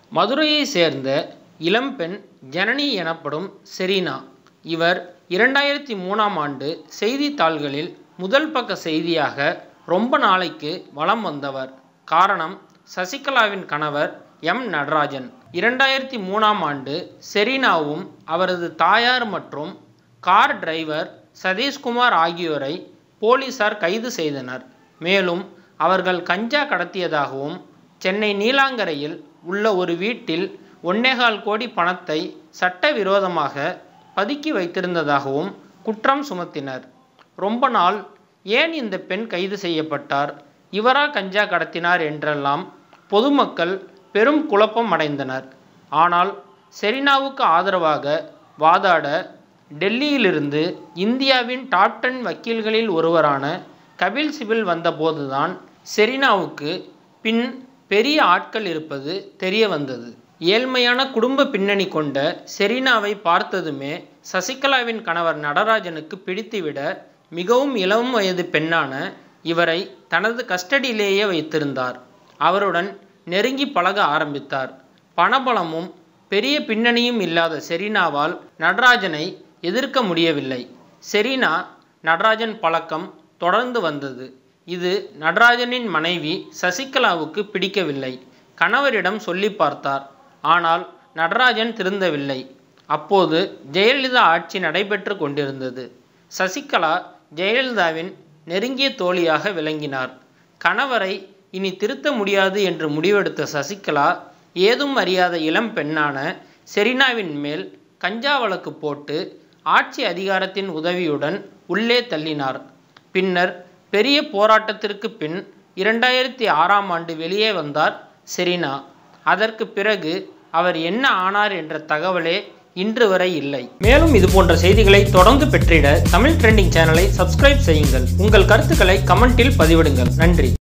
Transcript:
மதுரையை சேர்ந்த இளம்பெண் ஜனனி எனப்படும் செரீனா இவர் இரண்டாயிரத்தி மூணாம் ஆண்டு செய்தித்தாள்களில் முதல் பக்க செய்தியாக ரொம்ப நாளைக்கு வலம் வந்தவர் காரணம் சசிகலாவின் கணவர் எம் நடராஜன் இரண்டாயிரத்தி மூணாம் ஆண்டு செரீனாவும் அவரது தாயார் மற்றும் கார் டிரைவர் சதீஷ்குமார் ஆகியோரை போலீசார் கைது செய்தனர் மேலும் அவர்கள் கஞ்சா கடத்தியதாகவும் சென்னை நீலாங்கரையில் உள்ள ஒரு வீட்டில் ஒன்னேகால் கோடி பணத்தை சட்டவிரோதமாக பதுக்கி வைத்திருந்ததாகவும் குற்றம் சுமத்தினர் ரொம்ப நாள் ஏன் இந்த பெண் கைது செய்யப்பட்டார் இவரா கஞ்சா கடத்தினார் என்றெல்லாம் பொதுமக்கள் பெரும் குழப்பம் அடைந்தனர் ஆனால் செரீனாவுக்கு ஆதரவாக வாதாட டெல்லியிலிருந்து இந்தியாவின் டாப் டென் வக்கீல்களில் ஒருவரான கபில் சிபில் வந்தபோதுதான் செரீனாவுக்கு பின் பெரிய ஆட்கள் இருப்பது தெரிய வந்தது ஏழ்மையான குடும்ப பின்னணி கொண்ட செரீனாவை பார்த்ததுமே சசிகலாவின் கணவர் நடராஜனுக்கு பிடித்துவிட மிகவும் இளம் வயது பெண்ணான இவரை தனது கஸ்டடியிலேயே வைத்திருந்தார் அவருடன் நெருங்கி பழக ஆரம்பித்தார் பணபலமும் பெரிய பின்னணியும் இல்லாத செரீனாவால் நடராஜனை எதிர்க்க முடியவில்லை செரீனா நடராஜன் பழக்கம் தொடர்ந்து வந்தது இது நடராஜனின் மனைவி சசிகலாவுக்கு பிடிக்கவில்லை கணவரிடம் சொல்லி பார்த்தார் ஆனால் நடராஜன் திருந்தவில்லை அப்போது ஜெயலலிதா ஆட்சி நடைபெற்று கொண்டிருந்தது சசிகலா ஜெயலலிதாவின் நெருங்கிய தோழியாக விளங்கினார் கணவரை இனி திருத்த முடியாது என்று முடிவெடுத்த சசிகலா ஏதும் அறியாத இளம் பெண்ணான செரீனாவின் மேல் கஞ்சா வழக்கு போட்டு ஆட்சி அதிகாரத்தின் உதவியுடன் உள்ளே தள்ளினார் பின்னர் பெரிய போராட்டத்திற்கு பின் இரண்டாயிரத்தி ஆறாம் ஆண்டு வெளியே வந்தார் செரீனா அதற்கு பிறகு அவர் என்ன ஆனார் என்ற தகவலே இன்று வரை இல்லை மேலும் இது போன்ற செய்திகளை தொடர்ந்து பெற்றிட தமிழ் ட்ரெண்டிங் சேனலை சப்ஸ்கிரைப் செய்யுங்கள் உங்கள் கருத்துக்களை கமெண்டில் பதிவிடுங்கள் நன்றி